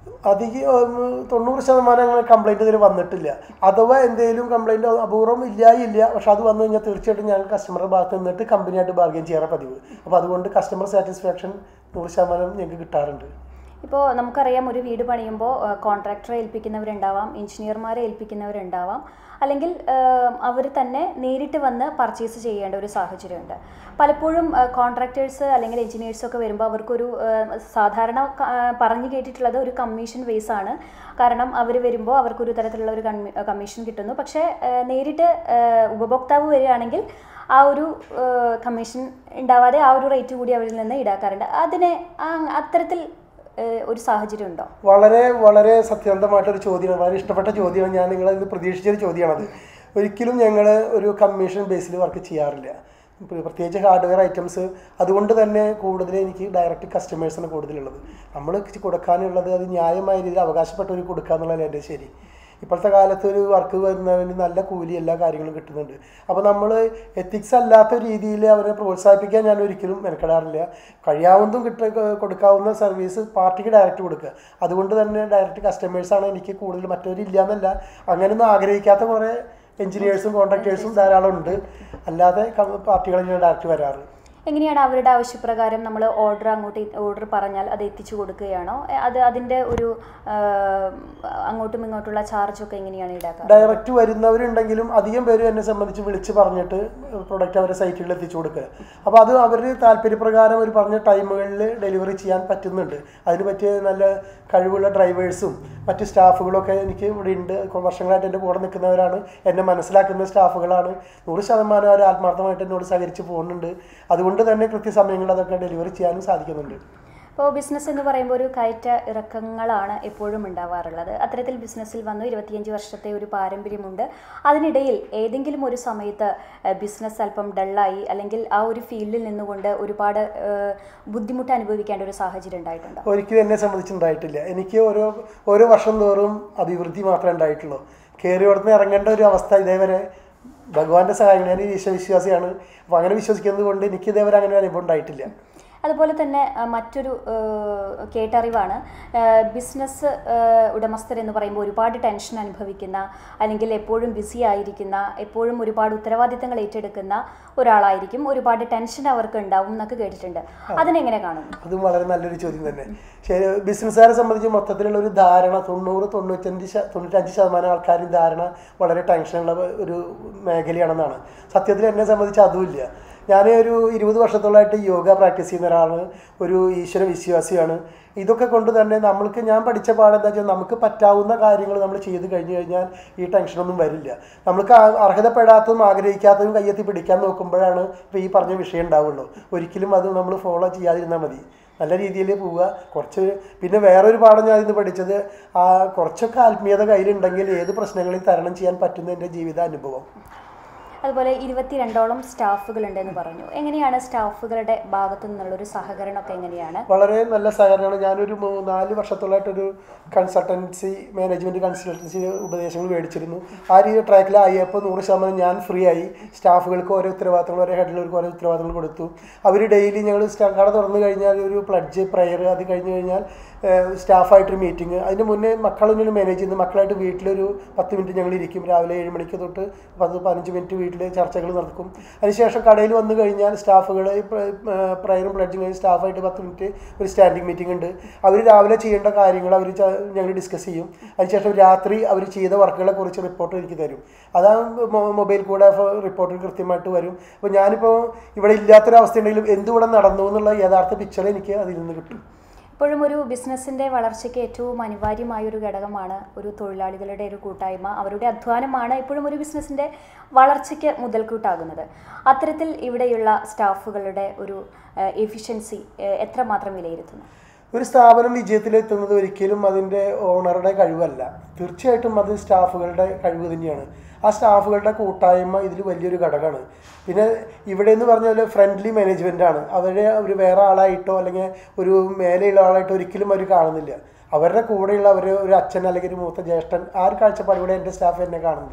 അധികം ഉം, തൊണ്ണൂറ് ശതമാനം അങ്ങനെ കംപ്ലൈൻറ്റ് ഇതിൽ വന്നിട്ടില്ല അഥവാ എന്തെങ്കിലും കംപ്ലൈൻറ്റ് അപൂർവം ഇല്ലായി ഇല്ല പക്ഷെ അത് വന്നു കഴിഞ്ഞാൽ തീർച്ചയായിട്ടും ഞങ്ങൾ കസ്റ്റമറുടെ ഭാഗത്ത് നിന്നിട്ട് കമ്പനിയായിട്ട് ബാർഗെയിൻ ചെയ്യാറ് പതിവ് അപ്പോൾ അതുകൊണ്ട് കസ്റ്റമർ സാറ്റിസ്ഫാക്ഷൻ നൂറ് ശതമാനം ഞങ്ങൾക്ക് കിട്ടാറുണ്ട് ഇപ്പോൾ നമുക്കറിയാം ഒരു വീട് പണിയുമ്പോൾ കോൺട്രാക്ടറെ ഏൽപ്പിക്കുന്നവരുണ്ടാവാം എഞ്ചിനീയർമാരെ ഏൽപ്പിക്കുന്നവരുണ്ടാവാം അല്ലെങ്കിൽ അവർ തന്നെ നേരിട്ട് വന്ന് പർച്ചേസ് ചെയ്യേണ്ട ഒരു സാഹചര്യമുണ്ട് പലപ്പോഴും കോൺട്രാക്ടേഴ്സ് അല്ലെങ്കിൽ എഞ്ചിനീയേഴ്സൊക്കെ വരുമ്പോൾ അവർക്കൊരു ആ, സാധാരണ ക- ആ, പറഞ്ഞു കേട്ടിട്ടുള്ളത് ഒരു കമ്മീഷൻ ബേസ് ആണ് കാരണം അവർ വരുമ്പോൾ അവർക്കൊരു തരത്തിലുള്ള ഒരു കമ്മി- കമ്മീഷൻ കിട്ടുന്നു പക്ഷേ ആ, നേരിട്ട് ആ, ഉപഭോക്താവ് വരികയാണെങ്കിൽ ആ ഒരു കമ്മീഷൻ ഉണ്ടാവാതെ ആ ഒരു റേറ്റ് കൂടി അവരിൽ നിന്ന് ഈടാക്കാറുണ്ട് അതിനെ ആ- അത്തരത്തിൽ ഏഹ്, ഒരു സാഹചര്യം ഉണ്ടോ വളരെ വളരെ സത്യസന്ധമായിട്ടൊരു ചോദ്യമാണ് വളരെ ഇഷ്ടപ്പെട്ട ചോദ്യമാണ് ഞാൻ നിങ്ങളത് പ്രതീക്ഷിച്ചൊരു ചോദ്യമാണത് ഒരിക്കലും ഞങ്ങൾ ഒരു കമ്മീഷൻ ബേസിൽ വർക്ക് ചെയ്യാറില്ല ഇപ്പോൾ പ്രത്യേകിച്ച് ഹാർഡ്വെയർ ഐറ്റംസ് അതുകൊണ്ട് തന്നെ കൂടുതൽ എനിക്ക് ഡയറക്റ്റ് കസ്റ്റമേഴ്സിന് കൂടുതലുള്ളത് നമ്മൾ കൊടുക്കാനുള്ളത് അത് ന്യായമായ രീതിയിൽ അവകാശപ്പെട്ടവർ കൊടുക്കുക എന്നുള്ളതല്ല എൻ്റെ ശരി ഇപ്പോഴത്തെ കാലത്ത് ഒരു വർക്ക് വരുന്നതിന് നല്ല കൂലി എല്ലാ കാര്യങ്ങളും കിട്ടുന്നുണ്ട് അപ്പോൾ നമ്മൾ എത്തിക്സ് അല്ലാത്ത രീതിയിൽ അവരെ പ്രോത്സാഹിപ്പിക്കാൻ ഞാൻ ഒരിക്കലും മെനക്കെടാറില്ല കഴിയാവുന്നതും കിട്ട കൊടുക്കാവുന്ന സർവീസ് പാർട്ടിക്ക് ഡയറക്റ്റ് കൊടുക്കുക അതുകൊണ്ട് തന്നെ ഡയറക്റ്റ് കസ്റ്റമേഴ്സാണ് എനിക്ക് കൂടുതൽ മറ്റവരില്ല എന്നല്ല അങ്ങനെയൊന്നും ആഗ്രഹിക്കാത്ത കുറേ എഞ്ചിനീയേഴ്സും കോൺട്രാക്ടേഴ്സും ധാരാളം ഉണ്ട് അല്ലാതെ പാർട്ടികളിൽ ഞാൻ ഡയറക്റ്റ് വരാറ് എങ്ങനെയാണ് അവരുടെ ആവശ്യപ്രകാരം നമ്മൾ ഓർഡർ അങ്ങോട്ട് ഓർഡർ പറഞ്ഞാൽ അത് എത്തിച്ചു കൊടുക്കുകയാണോ എ, അത് അതിൻ്റെ ഒരു ആഹ്, അങ്ങോട്ടും ഇങ്ങോട്ടുള്ള ചാർജൊക്കെ എങ്ങനെയാണ് ഈടാക്കുക ഡയറക്റ്റ് വരുന്നവരുണ്ടെങ്കിലും അധികം പേര് എന്നെ സംബന്ധിച്ച് വിളിച്ച് പറഞ്ഞിട്ട് പ്രൊഡക്റ്റ് അവരുടെ സൈറ്റുകളിൽ എത്തിച്ചു കൊടുക്കുക അപ്പോൾ അത് അവർ താല്പര്യപ്രകാരം അവർ പറഞ്ഞ ടൈമുകളിൽ ഡെലിവറി ചെയ്യാൻ പറ്റുന്നുണ്ട് അതിന് പറ്റിയ നല്ല കഴിവുള്ള ഡ്രൈവേഴ്സും മറ്റ് സ്റ്റാഫുകളൊക്കെ എനിക്ക് ഇവിടെ ഉണ്ട് വർഷങ്ങളായിട്ട് എൻ്റെ കൂടെ നിൽക്കുന്നവരാണ് എന്നെ മനസ്സിലാക്കുന്ന സ്റ്റാഫുകളാണ് നൂറ് ശതമാനം അവർ ആത്മാർത്ഥമായിട്ട് എന്നോട് സഹകരിച്ച് പോകുന്നുണ്ട് അതുകൊണ്ട് തന്നെ കൃത്യസമയങ്ങളിൽ അതൊക്കെ ഡെലിവറി ചെയ്യാനും സാധിക്കുന്നുണ്ട് ഇപ്പോൾ ബിസിനസ് എന്ന് പറയുമ്പോൾ ഒരു കയറ്റ ഇറക്കങ്ങളാണ് എപ്പോഴും ഉണ്ടാവാറുള്ളത് അത്തരത്തിൽ ബിസിനസ്സിൽ വന്നു ഇരുപത്തിയഞ്ച് വർഷത്തെ ഒരു പാരമ്പര്യമുണ്ട് അതിനിടയിൽ ഏതെങ്കിലും ഒരു സമയത്ത് ബിസിനസ് അല്പം ഡള്ളായി അല്ലെങ്കിൽ ആ ഒരു ഫീൽഡിൽ നിന്നുകൊണ്ട് ഒരുപാട് ഏഹ്, ബുദ്ധിമുട്ട് അനുഭവിക്കേണ്ട ഒരു സാഹചര്യം ഉണ്ടായിട്ടുണ്ടോ ഒരിക്കലും എന്നെ സംബന്ധിച്ചുണ്ടായിട്ടില്ല എനിക്ക് ഓരോ ഓരോ വർഷം തോറും അഭിവൃദ്ധി മാത്രമേ ഉണ്ടായിട്ടുള്ളൂ കയറി അവിടുന്ന് ഇറങ്ങേണ്ട ഒരു അവസ്ഥ ഇതേവരെ ഭഗവാന്റെ സഹായം ഞാൻ ഈശ്വരവിശ്വാസിയാണ് അപ്പോൾ അങ്ങനെ വിശ്വസിക്കുന്നത് കൊണ്ട് എനിക്ക് ഇതേവരെ അങ്ങനെ ഒരു അനുഭവം ഉണ്ടായിട്ടില്ല അതുപോലെ തന്നെ ആ, മറ്റൊരു ആ, കേട്ടറിവാണ് ആ, ബിസിനസ് ആ, ഉടമസ്ഥർ എന്ന് പറയുമ്പോൾ ഒരുപാട് ടെൻഷൻ അനുഭവിക്കുന്ന അല്ലെങ്കിൽ എപ്പോഴും ബിസി ആയിരിക്കുന്ന എപ്പോഴും ഒരുപാട് ഉത്തരവാദിത്തങ്ങൾ ഏറ്റെടുക്കുന്ന ഒരാളായിരിക്കും ഒരുപാട് ടെൻഷൻ അവർക്ക് ഉണ്ടാവും എന്നൊക്കെ കേട്ടിട്ടുണ്ട് അതിനെങ്ങനെ കാണുന്നു അതും വളരെ നല്ലൊരു ചോദ്യം തന്നെ ശരി ബിസിനസ്സുകാരെ സംബന്ധിച്ച് മൊത്തത്തിലുള്ള ഒരു ധാരണ തൊണ്ണൂറ് തൊണ്ണൂറ്റഞ്ച് ശ- തൊണ്ണൂറ്റഞ്ച് ശതമാനം ആൾക്കാരും ധാരണ വളരെ ടെൻഷനുള്ള ഒരു മേഖലയാണെന്നാണ് സത്യത്തിൽ എന്നെ സംബന്ധിച്ച് അതുമില്ല ഞാൻ ഒരു ഇരുപത് വർഷത്തോളമായിട്ട് യോഗ പ്രാക്ടീസ് ചെയ്യുന്ന ഒരാളാണ് ഒരു ഈശ്വര വിശ്വാസിയാണ് ഇതൊക്കെ കൊണ്ട് തന്നെ നമ്മൾക്ക് ഞാൻ പഠിച്ച പാഠം എന്താ വെച്ചാൽ നമുക്ക് പറ്റാവുന്ന കാര്യങ്ങൾ നമ്മൾ ചെയ്ത് കഴിഞ്ഞു കഴിഞ്ഞാൽ ഈ ടെൻഷനൊന്നും വരില്ല നമുക്ക് ആ- അർഹതപ്പെടാത്തതും ആഗ്രഹിക്കാത്തതും കയ്യെത്തി പിടിക്കാൻ നോക്കുമ്പോഴാണ് ഇപ്പോൾ ഈ പറഞ്ഞ വിഷയം ഉണ്ടാവുള്ളൂ ഒരിക്കലും അത് നമ്മൾ ഫോളോ ചെയ്യാതിരുന്നാൽ മതി നല്ല രീതിയിൽ പോവുക കുറച്ച് പിന്നെ വേറൊരു പാഠം ഞാൻ ഇന്ന് പഠിച്ചത് ആ കുറച്ചൊക്കെ ആത്മീയത കയ്യിലുണ്ടെങ്കിൽ ഏത് പ്രശ്നങ്ങളെയും തരണം ചെയ്യാൻ പറ്റുന്ന എൻ്റെ ജീവിതാനുഭവം അതുപോലെ ഇരുപത്തിരണ്ടോളം സ്റ്റാഫുകളുണ്ട് എന്ന് പറഞ്ഞു എങ്ങനെയാണ് സ്റ്റാഫുകളുടെ ഭാഗത്തു നിന്നുള്ള ഒരു സഹകരണമൊക്കെ എങ്ങനെയാണ് വളരെ നല്ല സഹകരണമാണ് ഞാനൊരു മൂ- നാല് വർഷത്തോളമായിട്ടൊരു കൺസൾട്ടൻസി മാനേജ്മെൻറ്റ് കൺസൾട്ടൻസി ഉപദേശങ്ങൾ മേടിച്ചിരുന്നു ആ രീതി ട്രാക്കിലായപ്പോൾ നൂറ് ശതമാനം ഞാൻ ഫ്രീ ആയി സ്റ്റാഫുകൾക്ക് ഓരോ ഉത്തരവാദിത്തങ്ങൾ ഓരോ ഹെഡിലേക്ക് ഓരോ ഉത്തരവാദിത്തങ്ങൾ കൊടുത്തു അവർ ഡെയിലി ഞങ്ങൾ കട തുറന്നു കഴിഞ്ഞാൽ ഒരു പ്ലഡ്ജ് പ്രയർ അത് കഴിഞ്ഞ് കഴിഞ്ഞാൽ സ്റ്റാഫായിട്ടൊരു മീറ്റിംഗ് അതിന് മുന്നേ മക്കളിങ്ങനെ മാനേജ് ചെയ്യുന്നു മക്കളായിട്ട് വീട്ടിലൊരു പത്ത് മിനിറ്റ് ഞങ്ങൾ ഇരിക്കും രാവിലെ ഏഴ് മണിക്ക് തൊട്ട് പത്ത് പതിനഞ്ച് മിനിറ്റ് വീട്ടിൽ ചർച്ചകൾ നടക്കും അതിനുശേഷം കടയിൽ വന്നു കഴിഞ്ഞാൽ സ്റ്റാഫുകൾ പ്രയറും പ്ലഡ്ജും കഴിഞ്ഞ് സ്റ്റാഫായിട്ട് പത്ത് മിനിറ്റ് ഒരു സ്റ്റാൻഡിങ് മീറ്റിംഗ് ഉണ്ട് അവർ രാവിലെ ചെയ്യേണ്ട കാര്യങ്ങൾ അവർ ഞങ്ങൾ ഡിസ്കസ് ചെയ്യും അതിനുശേഷം രാത്രി അവർ ചെയ്ത വർക്കുകളെ കുറിച്ച് റിപ്പോർട്ട് എനിക്ക് തരും അതാ മൊബൈൽ കൂടെ റിപ്പോർട്ട് കൃത്യമായിട്ട് വരും അപ്പോൾ ഞാനിപ്പോൾ ഇവിടെ ഇല്ലാത്തൊരവസ്ഥ ഉണ്ടെങ്കിലും എന്തുകൂടെ നടന്നു എന്നുള്ള യഥാർത്ഥ പിക്ചർ എനിക്ക് അതിൽ നിന്ന് കിട്ടും ഇപ്പോഴും ഒരു ബിസിനസ്സിൻ്റെ വളർച്ചയ്ക്ക് ഏറ്റവും അനിവാര്യമായ ഒരു ഘടകമാണ് ഒരു തൊഴിലാളികളുടെ ഒരു കൂട്ടായ്മ അവരുടെ അധ്വാനമാണ് എപ്പോഴും ഒരു ബിസിനസ്സിൻ്റെ വളർച്ചയ്ക്ക് മുതൽക്കൂട്ടാകുന്നത് അത്തരത്തിൽ ഇവിടെയുള്ള സ്റ്റാഫുകളുടെ ഒരു എഫിഷ്യൻസി എത്രമാത്രം വിലയിരുത്തുന്നു ഒരു സ്ഥാപനം വിജയത്തിലെത്തുന്നത് ഒരിക്കലും അതിൻ്റെ ഓണറുടെ കഴിവല്ല തീർച്ചയായിട്ടും അത് സ്റ്റാഫുകളുടെ കഴിവ് തന്നെയാണ് ആ സ്റ്റാഫുകളുടെ കൂട്ടായ്മ ഇതിൽ വലിയൊരു ഘടകമാണ് പിന്നെ ഇവിടെ എന്ന് പറഞ്ഞ പോലെ ഫ്രണ്ട്ലി മാനേജ്മെൻ്റ് ആണ് അവരെ ഒരു വേറെ ആളായിട്ടോ അല്ലെങ്കിൽ ഒരു മേലെയുള്ള ആളായിട്ടോ ഒരിക്കലും അവർ കാണുന്നില്ല അവരുടെ കൂടെയുള്ള അവർ ഒരു അച്ഛൻ അല്ലെങ്കിൽ ഒരു മൂത്ത ജ്യേഷ്ഠൻ ആ ഒരു കാഴ്ചപ്പാടിലൂടെ എൻ്റെ സ്റ്റാഫ് എന്നെ കാണുന്നത്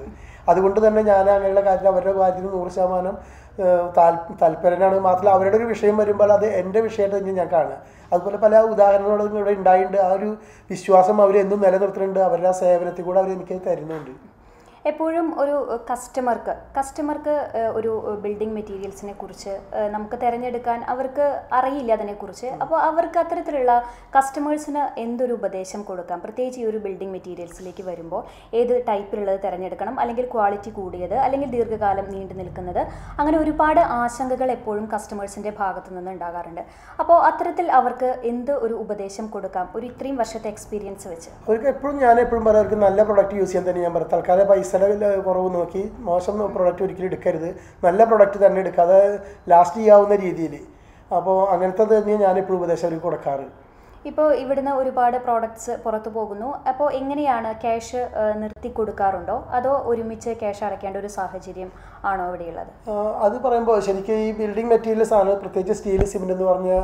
അതുകൊണ്ട് തന്നെ ഞാൻ അങ്ങനെയുള്ള കാര്യത്തിൽ അവരുടെ കാര്യത്തിൽ നൂറ് ശതമാനം ഏഹ്, താൽ താല്പര്യനാണ് മാത്രമല്ല അവരുടെ ഒരു വിഷയം വരുമ്പോൾ അത് എൻ്റെ വിഷയമായിട്ട് തന്നെ ഞാൻ കാണുക അതുപോലെ പല ഉദാഹരണങ്ങളും ഇവിടെ ഉണ്ടായിട്ടുണ്ട് ആ ഒരു വിശ്വാസം അവർ എന്നും നിലനിർത്തുന്നുണ്ട് അവരുടെ ആ സേവനത്തിൽ കൂടെ അവർ എനിക്ക് തരുന്നുണ്ട് എപ്പോഴും ഒരു കസ്റ്റമർക്ക് കസ്റ്റമർക്ക് ഒരു ബിൽഡിംഗ് മെറ്റീരിയൽസിനെ കുറിച്ച് ഏഹ്, നമുക്ക് തിരഞ്ഞെടുക്കാൻ അവർക്ക് അറിയില്ല അതിനെക്കുറിച്ച് അപ്പോൾ അവർക്ക് അത്തരത്തിലുള്ള കസ്റ്റമേഴ്സിന് എന്തൊരു ഉപദേശം കൊടുക്കാം പ്രത്യേകിച്ച് ഈ ഒരു ബിൽഡിംഗ് മെറ്റീരിയൽസിലേക്ക് വരുമ്പോൾ ഏത് ടൈപ്പിലുള്ളത് തിരഞ്ഞെടുക്കണം അല്ലെങ്കിൽ ക്വാളിറ്റി കൂടിയത് അല്ലെങ്കിൽ ദീർഘകാലം നീണ്ടു നിൽക്കുന്നത് അങ്ങനെ ഒരുപാട് ആശങ്കകൾ എപ്പോഴും കസ്റ്റമേഴ്സിൻ്റെ ഭാഗത്തു നിന്ന് ഉണ്ടാകാറുണ്ട് അപ്പോൾ അത്തരത്തിൽ അവർക്ക് എന്ത് ഒരു ഉപദേശം കൊടുക്കാം ഒരു ഇത്രയും വർഷത്തെ എക്സ്പീരിയൻസ് വെച്ച് അവർക്ക് എപ്പോഴും ഞാൻ എപ്പോഴും പറയാം അവർക്ക് നല്ല പ്രൊഡക്റ്റ് യൂസ് ചെയ്യാൻ തന്നെ ഞാൻ പറയും തൽക്കാലം പൈസയുടെ കുറവ് നോക്കി മോശം പ്രൊഡക്റ്റ് ഒരിക്കലും എടുക്കരുത് നല്ല പ്രൊഡക്റ്റ് തന്നെ എടുക്കുക അത് ലാസ്റ്റ് ചെയ്യാവുന്ന രീതിയിൽ അപ്പോൾ അങ്ങനത്തെ തന്നെ ഞാൻ എപ്പോഴും ഉപദേശം അവർക്ക് കൊടുക്കാറ് ഇപ്പോൾ ഇവിടുന്ന് ഒരുപാട് പ്രോഡക്ട്സ് പുറത്തു പോകുന്നു അപ്പോൾ എങ്ങനെയാണ് ക്യാഷ് നിർത്തി കൊടുക്കാറുണ്ടോ അതോ ഒരുമിച്ച് ക്യാഷ് അടയ്ക്കേണ്ട ഒരു സാഹചര്യം ആണോ ഇവിടെയുള്ളത് ആ, അത് പറയുമ്പോൾ ശരിക്കും ഈ ബിൽഡിംഗ് മെറ്റീരിയൽസ് ആണ് പ്രത്യേകിച്ച് സ്റ്റീൽ സിമെന്റ് എന്ന് പറഞ്ഞ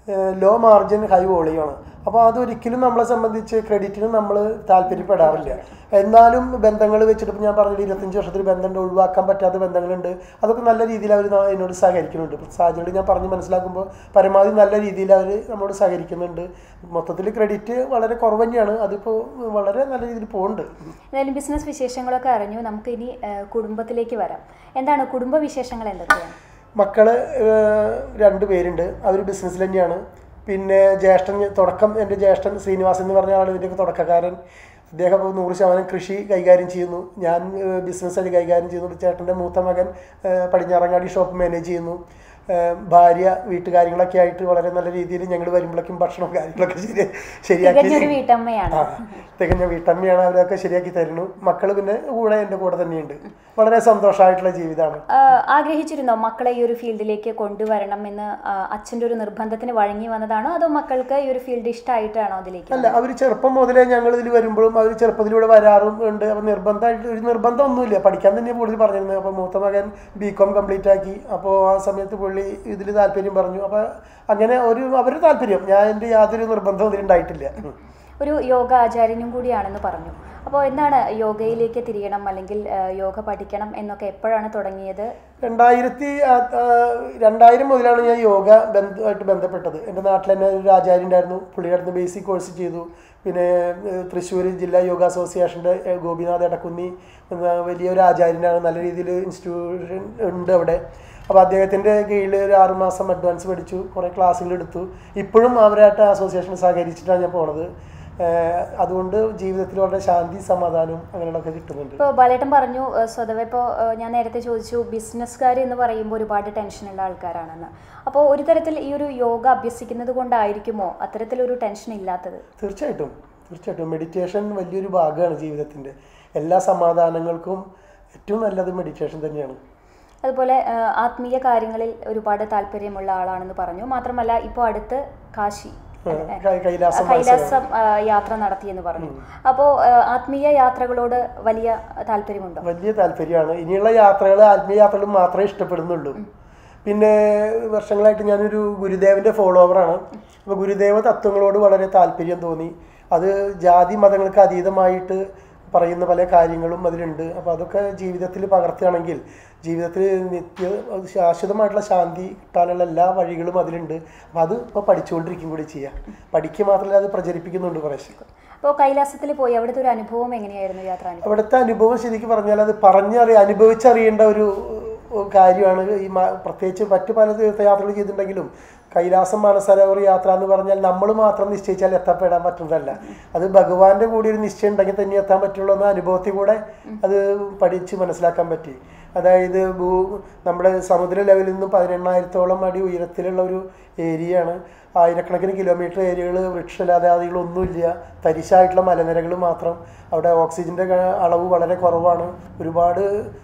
ലോ മാർജിൻ ഹൈ വോളിയമാണ് അപ്പോൾ അതൊരിക്കലും നമ്മളെ സംബന്ധിച്ച് ക്രെഡിറ്റിന് നമ്മൾ താല്പര്യപ്പെടാറില്ല എന്നാലും ബന്ധങ്ങൾ വെച്ചിട്ട് ഇപ്പം ഞാൻ പറഞ്ഞില്ല ഇരുപത്തഞ്ച് വർഷത്തിൽ ബന്ധമുണ്ട് ഒഴിവാക്കാൻ പറ്റാത്ത ബന്ധങ്ങളുണ്ട് അതൊക്കെ നല്ല രീതിയിൽ അവർ എന്നോട് സഹകരിക്കുന്നുണ്ട് ഇപ്പം സാഹചര്യം ഞാൻ പറഞ്ഞ് മനസ്സിലാക്കുമ്പോൾ പരമാവധി നല്ല രീതിയിൽ അവർ നമ്മളോട് സഹകരിക്കുന്നുണ്ട് മൊത്തത്തിൽ ക്രെഡിറ്റ് വളരെ കുറവ് തന്നെയാണ് അതിപ്പോൾ വളരെ നല്ല രീതിയിൽ പോകുന്നുണ്ട് എന്തായാലും ബിസിനസ് വിശേഷങ്ങളൊക്കെ അറിഞ്ഞു നമുക്ക് ഇനി ഏഹ്, കുടുംബത്തിലേക്ക് വരാം എന്താണ് കുടുംബ വിശേഷങ്ങൾ എന്തൊക്കെയാണ് മക്കള് ഏഹ്, രണ്ട് പേരുണ്ട് അവർ ബിസിനസ്സിൽ തന്നെയാണ് പിന്നെ ജ്യേഷ്ഠൻ തുടക്കം എൻ്റെ ജ്യേഷ്ഠൻ ശ്രീനിവാസൻ എന്ന് പറഞ്ഞ ആൾ ഇതിൻ്റെയൊക്കെ തുടക്കക്കാരൻ അദ്ദേഹം ഇപ്പോൾ നൂറ് ശതമാനം കൃഷി കൈകാര്യം ചെയ്യുന്നു ഞാൻ ബിസിനസ്സായിട്ട് കൈകാര്യം ചെയ്യുന്നു ചേട്ടൻ്റെ മൂത്ത മകൻ ഏഹ്, പടിഞ്ഞാറങ്ങാടി ഷോപ്പ് മാനേജ് ചെയ്യുന്നു ഏഹ്, ഭാര്യ വീട്ടുകാര്യങ്ങളൊക്കെ ആയിട്ട് വളരെ നല്ല രീതിയിൽ ഞങ്ങൾ വരുമ്പോഴേക്കും ഭക്ഷണവും കാര്യങ്ങളൊക്കെ ശരി ശരിയാക്കി തികഞ്ഞൊരു വീട്ടമ്മയാണ് ആ, തികഞ്ഞ വീട്ടമ്മയാണ് അവരൊക്കെ ശരിയാക്കി തരുന്നു മക്കൾ പിന്നെ കൂടെ എൻ്റെ കൂടെ തന്നെയുണ്ട് വളരെ സന്തോഷമായിട്ടുള്ള ജീവിതമാണ് ആഹ്, ആഗ്രഹിച്ചിരുന്നോ മക്കളെ ഈ ഒരു ഫീൽഡിലേക്ക് കൊണ്ടുവരണം എന്ന് ആഹ്, അച്ഛൻ്റെ ഒരു നിർബന്ധത്തിന് വഴങ്ങി വന്നതാണോ അതോ മക്കൾക്ക് ഈ ഒരു ഫീൽഡ് ഇഷ്ടമായിട്ടാണോ അതിലേക്ക് അല്ല അവർ ചെറുപ്പം മുതലേ ഞങ്ങൾ ഇതിൽ വരുമ്പോഴും അവർ ചെറുപ്പത്തിലൂടെ വരാറും ഉണ്ട് അപ്പോൾ നിർബന്ധമായിട്ട് ഒരു നിർബന്ധം ഒന്നുമില്ല പഠിക്കാൻ തന്നെ കൂടുതൽ പറഞ്ഞിരുന്നത് അപ്പോൾ മൂത്ത മകൻ ബി കോം കംപ്ലീറ്റ് ആക്കി അപ്പോൾ ആ സമയത്ത് പുള്ളി ഇതിൽ താല്പര്യം പറഞ്ഞു അപ്പോൾ അങ്ങനെ ഒരു അവരുടെ താല്പര്യം ഞാൻ എൻ്റെ യാതൊരു നിർബന്ധവും ഇതിലുണ്ടായിട്ടില്ല ഉം. ഒരു യോഗ ആചാര്യനും കൂടിയാണെന്ന് പറഞ്ഞു അപ്പോൾ എന്താണ് യോഗയിലേക്ക് തിരിയണം അല്ലെങ്കിൽ ആഹ്, യോഗ പഠിക്കണം എന്നൊക്കെ എപ്പോഴാണ് തുടങ്ങിയത് രണ്ടായിരത്തി ആ- ആ, രണ്ടായിരം മുതലാണ് ഞാൻ യോഗ ബന്ധമായിട്ട് ബന്ധപ്പെട്ടത് എൻ്റെ നാട്ടിൽ തന്നെ ഒരു ആചാര്യ ഉണ്ടായിരുന്നു പുള്ളിയുടെ അടുത്ത് ബേസിക് കോഴ്സ് ചെയ്തു പിന്നെ തൃശ്ശൂർ ജില്ലാ യോഗ അസോസിയേഷൻ്റെ ഏഹ്, ഗോപിനാഥ് എടക്കുന്നി എന്ന വലിയൊരു ആചാര്യനാണ് നല്ല രീതിയിൽ ഇൻസ്റ്റിറ്റ്യൂഷൻ ഉണ്ട് അവിടെ അപ്പോൾ അദ്ദേഹത്തിൻ്റെ കീഴിൽ ഒരു ആറുമാസം അഡ്വാൻസ് പഠിച്ചു കുറേ ക്ലാസ്സുകൾ എടുത്തു ഇപ്പോഴും അവരായിട്ട് അസോസിയേഷൻ സഹകരിച്ചിട്ടാണ് ഞാൻ പോണത് ഏഹ്, അതുകൊണ്ട് ജീവിതത്തിൽ വളരെ ശാന്തി സമാധാനവും അങ്ങനെയുള്ളതൊക്കെ കിട്ടുന്നുണ്ട് ഇപ്പോൾ ബാലേട്ടൻ പറഞ്ഞു ആഹ്, സ്വതവേ ഇപ്പോൾ ആഹ്, ഞാൻ നേരത്തെ ചോദിച്ചു ബിസിനസ്സുകാർ എന്ന് പറയുമ്പോൾ ഒരുപാട് ടെൻഷനുള്ള ആൾക്കാരാണെന്ന് അപ്പോൾ ഒരു തരത്തിൽ ഈ ഒരു യോഗ അഭ്യസിക്കുന്നത് കൊണ്ടായിരിക്കുമോ അത്തരത്തിലൊരു ടെൻഷൻ ഇല്ലാത്തത് തീർച്ചയായിട്ടും തീർച്ചയായിട്ടും മെഡിറ്റേഷൻ വലിയൊരു ഭാഗമാണ് ജീവിതത്തിൻ്റെ എല്ലാ സമാധാനങ്ങൾക്കും ഏറ്റവും നല്ലത് മെഡിറ്റേഷൻ തന്നെയാണ് അതുപോലെ ആഹ്, ആത്മീയ കാര്യങ്ങളിൽ ഒരുപാട് താല്പര്യമുള്ള ആളാണെന്ന് പറഞ്ഞു മാത്രമല്ല ഇപ്പോൾ അടുത്ത് കാശി ആ, കൈ- കൈലാസം കൈലാസം ആഹ്, യാത്ര നടത്തിയെന്ന് പറഞ്ഞു അപ്പോൾ ആത്മീയ യാത്രകളോട് വലിയ താല്പര്യമുണ്ടോ വലിയ താല്പര്യമാണ് ഇനിയുള്ള യാത്രകൾ ആത്മീയ യാത്രകൾ മാത്രമേ ഇഷ്ടപ്പെടുന്നുള്ളൂ പിന്നെ വർഷങ്ങളായിട്ട് ഞാനൊരു ഗുരുദേവൻ്റെ ഫോളോവറാണ് അപ്പോൾ ഗുരുദേവ തത്വങ്ങളോട് വളരെ താല്പര്യം തോന്നി അത് ജാതി മതങ്ങൾക്ക് അതീതമായിട്ട് പറയുന്ന പല കാര്യങ്ങളും അതിലുണ്ട് അപ്പോൾ അതൊക്കെ ജീവിതത്തിൽ പകർത്തുകയാണെങ്കിൽ ജീവിതത്തിൽ നിത്യ അത് ശാശ്വതമായിട്ടുള്ള ശാന്തി കിട്ടാനുള്ള എല്ലാ വഴികളും അതിലുണ്ട് അപ്പോൾ അത് ഇപ്പോൾ പഠിച്ചുകൊണ്ടിരിക്കും കൂടി ചെയ്യാം പഠിക്കുക മാത്രമല്ല അത് പ്രചരിപ്പിക്കുന്നുണ്ട് കുറേശ്ശെ അപ്പോൾ കൈലാസത്തിൽ പോയി അവിടുത്തെ ഒരു അനുഭവം എങ്ങനെയായിരുന്നു യാത്രാനുഭവം അവിടുത്തെ അനുഭവം ശരിക്കും പറഞ്ഞാൽ അത് പറഞ്ഞറി അനുഭവിച്ചറിയേണ്ട ഒരു ഒരു കാര്യമാണ് ഈ മ- പ്രത്യേകിച്ച് മറ്റു പല തീർത്ഥയാത്രകൾ ചെയ്തിട്ടുണ്ടെങ്കിലും കൈലാസം മാനസരോവർ യാത്ര എന്ന് പറഞ്ഞാൽ നമ്മൾ മാത്രം നിശ്ചയിച്ചാൽ എത്തപ്പെടാൻ പറ്റുന്നതല്ല അത് ഭഗവാന്റെ കൂടി ഒരു നിശ്ചയം ഉണ്ടെങ്കിൽ തന്നെ എത്താൻ പറ്റുള്ളൂ എന്ന അനുഭവത്തിൽ കൂടെ അത് പഠിച്ച് മനസ്സിലാക്കാൻ പറ്റി അതായത് ഭൂ നമ്മുടെ സമുദ്ര ലെവലിൽ നിന്ന് പതിനെണ്ണായിരത്തോളം അടി ഉയരത്തിലുള്ള ഒരു ഏരിയയാണ് ആയിരക്കണക്കിന് കിലോമീറ്റർ ഏരിയകൾ വൃക്ഷലതാദികളൊന്നുമില്ല തരിശായിട്ടുള്ള മലനിരകൾ മാത്രം അവിടെ ഓക്സിജൻ്റെ അളവ് വളരെ കുറവാണ് ഒരുപാട്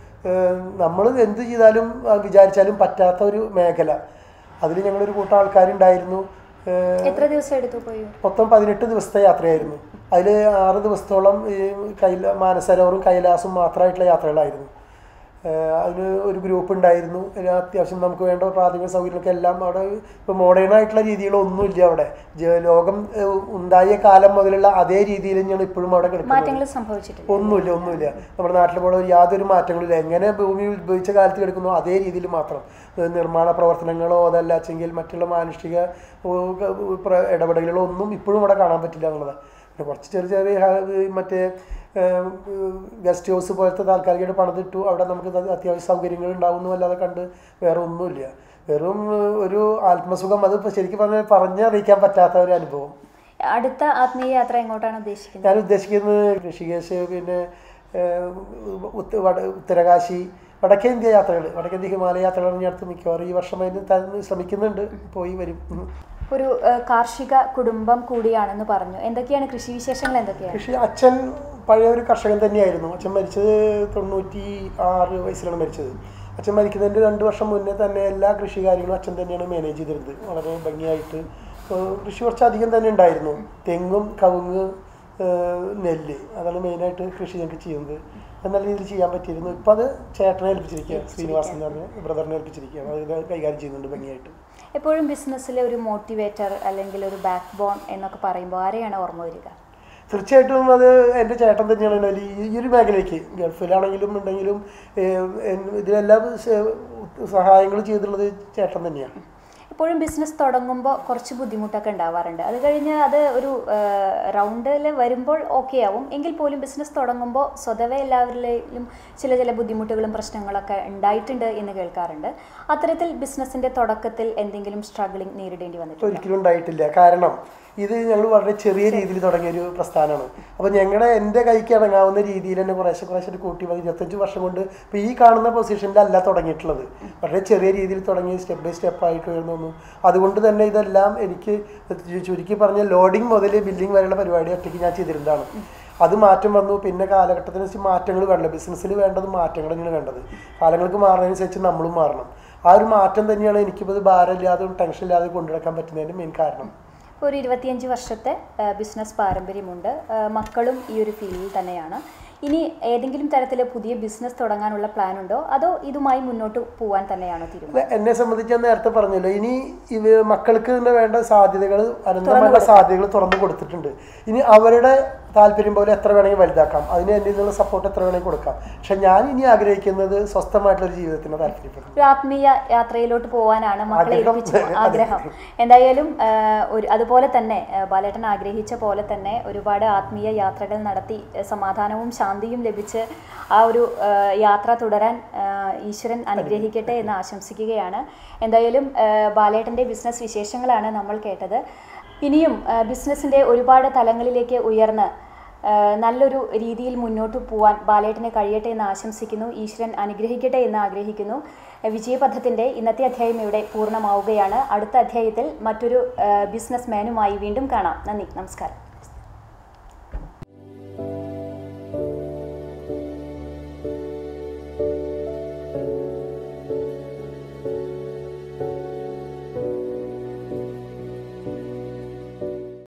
നമ്മൾ എന്ത് ചെയ്താലും ആ, വിചാരിച്ചാലും പറ്റാത്ത ഒരു മേഖല അതിൽ ഞങ്ങളൊരു കൂട്ടം ആൾക്കാരുണ്ടായിരുന്നു ഏഹ്, എത്ര ദിവസം എടുത്തു പോയി മൊത്തം പതിനെട്ട് ദിവസത്തെ യാത്രയായിരുന്നു അതിൽ ആറ് ദിവസത്തോളം ഈ കൈല മാനസരോവറും കൈലാസും മാത്രമായിട്ടുള്ള യാത്രകളായിരുന്നു ഏഹ് അതിന് ഒരു ഗ്രൂപ്പ് ഉണ്ടായിരുന്നു അതിന് അത്യാവശ്യം നമുക്ക് വേണ്ട പ്രാഥമിക സൗകര്യമൊക്കെ എല്ലാം അവിടെ ഇപ്പോൾ മോഡേൺ ആയിട്ടുള്ള രീതികളൊന്നുമില്ല അവിടെ ജ- ലോകം ഏഹ് ഉണ്ടായ കാലം മുതലുള്ള അതേ രീതിയിൽ തന്നെയാണ് ഇപ്പോഴും അവിടെ കിടക്കുന്നത് മാറ്റങ്ങൾ സംഭവിച്ചിട്ടില്ല ഒന്നുമില്ല ഒന്നുമില്ല നമ്മുടെ നാട്ടിൽ പോലെ യാതൊരു മാറ്റങ്ങളില്ല എങ്ങനെ ഭൂമി ഉത്ഭവിച്ച കാലത്ത് കിടക്കുന്നു അതേ രീതിയിൽ മാത്രം ഏഹ് നിർമ്മാണ പ്രവർത്തനങ്ങളോ അതല്ല വെച്ചെങ്കിൽ മറ്റുള്ള മാനുഷിക ഏഹ് ക- പ്ര- ഇടപെടലുകളോ ഒന്നും ഇപ്പോഴും ഇവിടെ കാണാൻ പറ്റില്ല എന്നുള്ളതാണ് പിന്നെ കുറച്ച് ചെറിയ ചെറിയ ഹാ- ഈ മറ്റേ ഗസ്റ്റ് ഹൗസ് പോലത്തെ താൽക്കാലികമായിട്ട് പണിതിട്ടു അവിടെ നമുക്ക് അത് അത്യാവശ്യ സൗകര്യങ്ങൾ ഉണ്ടാവുന്നു അല്ലാതെ കണ്ട് വേറെ ഒന്നുമില്ല വെറും ഏഹ് ഒരു ആത്മസുഖം അത് ഇപ്പൊ ശരിക്കും പറഞ്ഞാൽ പറഞ്ഞറിയിക്കാൻ പറ്റാത്ത ഒരു അനുഭവം അടുത്ത ആത്മീയ യാത്ര എങ്ങോട്ടാണ് ഉദ്ദേശിക്കുന്നത് ഞാൻ ഉദ്ദേശിക്കുന്നത് ഋഷികേശ് പിന്നെ ഏഹ്, ഉത്ത- വട- ഉത്തരകാശി വടക്കേ ഇന്ത്യ യാത്രകൾ വടക്കേ ഇന്ത്യ ഹിമാലയ യാത്രകളാണ് ഞാൻ അടുത്ത് മിക്കവാറും ഈ വർഷം അതിന് തന്നെ ശ്രമിക്കുന്നുണ്ട് പോയി വരും ഉം. ഒരു ഏഹ്, കാർഷിക കുടുംബം കൂടിയാണെന്ന് പറഞ്ഞു എന്തൊക്കെയാണ് കൃഷി വിശേഷങ്ങൾ എന്തൊക്കെയാണ് കൃഷി അച്ഛൻ പഴയ ഒരു കർഷകൻ തന്നെയായിരുന്നു അച്ഛൻ മരിച്ചത് തൊണ്ണൂറ്റി ആറ് വയസ്സിലാണ് മരിച്ചത് അച്ഛൻ മരിക്കുന്നതിൻ്റെ രണ്ട് വർഷം മുന്നേ തന്നെ എല്ലാ കൃഷി കാര്യങ്ങളും അച്ഛൻ തന്നെയാണ് മാനേജ് ചെയ്തിരുന്നത് വളരെ ഭംഗിയായിട്ട് ഏഹ് കൃഷി കുറച്ചധികം തന്നെ ഉണ്ടായിരുന്നു തെങ്ങും കവുങ്ങ് ഏഹ് നെല്ല് അതാണ് മെയിനായിട്ട് കൃഷി ഞങ്ങൾക്ക് ചെയ്യുന്നത് നല്ല രീതിയിൽ ചെയ്യാൻ പറ്റിയിരുന്നു ഇപ്പം അത് ചേട്ടനെ ഏൽപ്പിച്ചിരിക്കുക ശ്രീനിവാസൻ എന്ന് പറഞ്ഞ ബ്രദറിനെ ഏൽപ്പിച്ചിരിക്കുക അത് കൈകാര്യം ചെയ്യുന്നുണ്ട് ഭംഗിയായിട്ട് എപ്പോഴും ബിസിനസ്സിലെ ഒരു മോട്ടിവേറ്റർ അല്ലെങ്കിൽ ഒരു ബാക്ക് ബോൺ എന്നൊക്കെ പറയുമ്പോൾ ആരെയാണ് ഓർമ്മ വരിക തീർച്ചയായിട്ടും അത് എൻ്റെ ചേട്ടൻ തന്നെയാണ് അതിൽ ഈ ഈ ഒരു മേഖലയ്ക്ക് ഗൾഫിലാണെങ്കിലും ഉണ്ടെങ്കിലും ഏഹ്, എൻ- ഇതിലെല്ലാം സഹായങ്ങൾ ചെയ്തിട്ടുള്ളത് ചേട്ടൻ തന്നെയാണ് എപ്പോഴും ബിസിനസ് തുടങ്ങുമ്പോൾ കുറച്ച് ബുദ്ധിമുട്ടൊക്കെ ഉണ്ടാവാറുണ്ട് അത് കഴിഞ്ഞ് അത് ഒരു റൗണ്ടിൽ വരുമ്പോൾ ഓക്കെ ആവും എങ്കിൽ പോലും ബിസിനസ് തുടങ്ങുമ്പോൾ സ്വതവേ എല്ലാവരിലും ചില ചില ബുദ്ധിമുട്ടുകളും പ്രശ്നങ്ങളൊക്കെ ഉണ്ടായിട്ടുണ്ട് എന്ന് കേൾക്കാറുണ്ട് അത്തരത്തിൽ ബിസിനസ്സിൻ്റെ തുടക്കത്തിൽ എന്തെങ്കിലും സ്ട്രഗിളിംഗ് നേരിടേണ്ടി വന്നിട്ടുണ്ട് ഒരിക്കലും ഉണ്ടായിട്ടില്ല കാരണം ഇത് ഞങ്ങൾ വളരെ ചെറിയ രീതിയിൽ തുടങ്ങിയ ഒരു പ്രസ്ഥാനമാണ് അപ്പോൾ ഞങ്ങളുടെ എൻ്റെ കൈക്ക് ഇറങ്ങാവുന്ന രീതിയിൽ തന്നെ കുറേശ്ശെ കുറേശ്ശെ കൂട്ടി വന്ന് ഇരുപത്തഞ്ച് വർഷം കൊണ്ട് ഇപ്പോൾ ഈ കാണുന്ന പൊസിഷനിലല്ല തുടങ്ങിയിട്ടുള്ളത് വളരെ ചെറിയ രീതിയിൽ തുടങ്ങി സ്റ്റെപ്പ് ബൈ സ്റ്റെപ്പ് ആയിട്ട് ഉയർന്നു വന്നു അതുകൊണ്ട് തന്നെ ഇതെല്ലാം എനിക്ക് ചു- ചുരുക്കി പറഞ്ഞ ലോഡിങ് മുതൽ ബില്ലിംഗ് വരെയുള്ള പരിപാടി ഒറ്റയ്ക്ക് ഞാൻ ചെയ്തിരുന്നതാണ് അത് മാറ്റം വന്നു പിന്നെ കാലഘട്ടത്തിനനുസരിച്ച് മാറ്റങ്ങൾ വേണ്ട ബിസിനസ്സിൽ വേണ്ടത് മാറ്റങ്ങൾ തന്നെയാണ് വേണ്ടത് കാലങ്ങൾക്ക് മാറുന്നതിനനുസരിച്ച് നമ്മളും മാറണം ആ ഒരു മാറ്റം തന്നെയാണ് എനിക്കിപ്പോൾ ഇത് ഭാരമില്ലാതെ ടെൻഷൻ ഇല്ലാതെ കൊണ്ടുനടക്കാൻ പറ്റുന്നതിൻ്റെ മെയിൻ കാരണം ഇപ്പോൾ ഒരു ഇരുപത്തിയഞ്ച് വർഷത്തെ ബിസിനസ് പാരമ്പര്യമുണ്ട് ആ, മക്കളും ഈ ഒരു ഫീൽഡിൽ തന്നെയാണ് ഇനി ഏതെങ്കിലും തരത്തിൽ പുതിയ ബിസിനസ് തുടങ്ങാനുള്ള പ്ലാൻ ഉണ്ടോ അതോ ഇതുമായി മുന്നോട്ട് പോകാൻ തന്നെയാണോ തീരുമാനം അല്ല, എന്നെ സംബന്ധിച്ച് ഞാൻ നേരത്തെ പറഞ്ഞല്ലോ ഇനി ഇവ മക്കൾക്ക് തന്നെ വേണ്ട സാധ്യതകൾ അനന്തമായ സാധ്യതകൾ തുറന്നു കൊടുത്തിട്ടുണ്ട് ഇനി അവരുടെ താല്പര്യം പോലെ എത്ര വേണമെങ്കിൽ വലുതാക്കാം അതിന് എൻ്റെ നിന്നുള്ള സപ്പോർട്ട് എത്ര വേണമെങ്കിൽ കൊടുക്കാം പക്ഷെ ഞാൻ ഇനി ആഗ്രഹിക്കുന്നത് സ്വസ്ഥമായിട്ടുള്ള ഒരു ജീവിതത്തിന് താല്പര്യപ്പെടുന്നു ഒരു ആത്മീയ യാത്രയിലോട്ട് പോകാനാണ് മക്കളെ ആഗ്രഹം. ഏൽപ്പിച്ചു അതെ. ആഗ്രഹം എന്തായാലും ആ, ഒരു അതുപോലെ തന്നെ ആ, ബാലേട്ടൻ ആഗ്രഹിച്ച പോലെ തന്നെ ഒരുപാട് ആത്മീയ യാത്രകൾ നടത്തി ആ, സമാധാനവും ശാന്തിയും ലഭിച്ച് ആ ഒരു ആ, യാത്ര തുടരാൻ ആ, ഈശ്വരൻ അനുഗ്രഹിക്കട്ടെ എന്ന് ആശംസിക്കുകയാണ് എന്തായാലും ആ, ബാലേട്ടൻ്റെ ബിസിനസ് വിശേഷങ്ങളാണ് നമ്മൾ കേട്ടത് ഇനിയും ആ, ബിസിനസ്സിൻ്റെ ഒരുപാട് തലങ്ങളിലേക്ക് ഉയർന്ന് ആ, നല്ലൊരു രീതിയിൽ മുന്നോട്ട് പോവാൻ ബാലേട്ടന് കഴിയട്ടെ എന്ന് ആശംസിക്കുന്നു ഈശ്വരൻ അനുഗ്രഹിക്കട്ടെ എന്ന് ആഗ്രഹിക്കുന്നു വിജയപഥത്തിൻ്റെ ഇന്നത്തെ അധ്യായം ഇവിടെ പൂർണ്ണമാവുകയാണ് അടുത്ത അധ്യായത്തിൽ മറ്റൊരു ബിസിനസ് മാനുമായി വീണ്ടും കാണാം നന്ദി നമസ്കാരം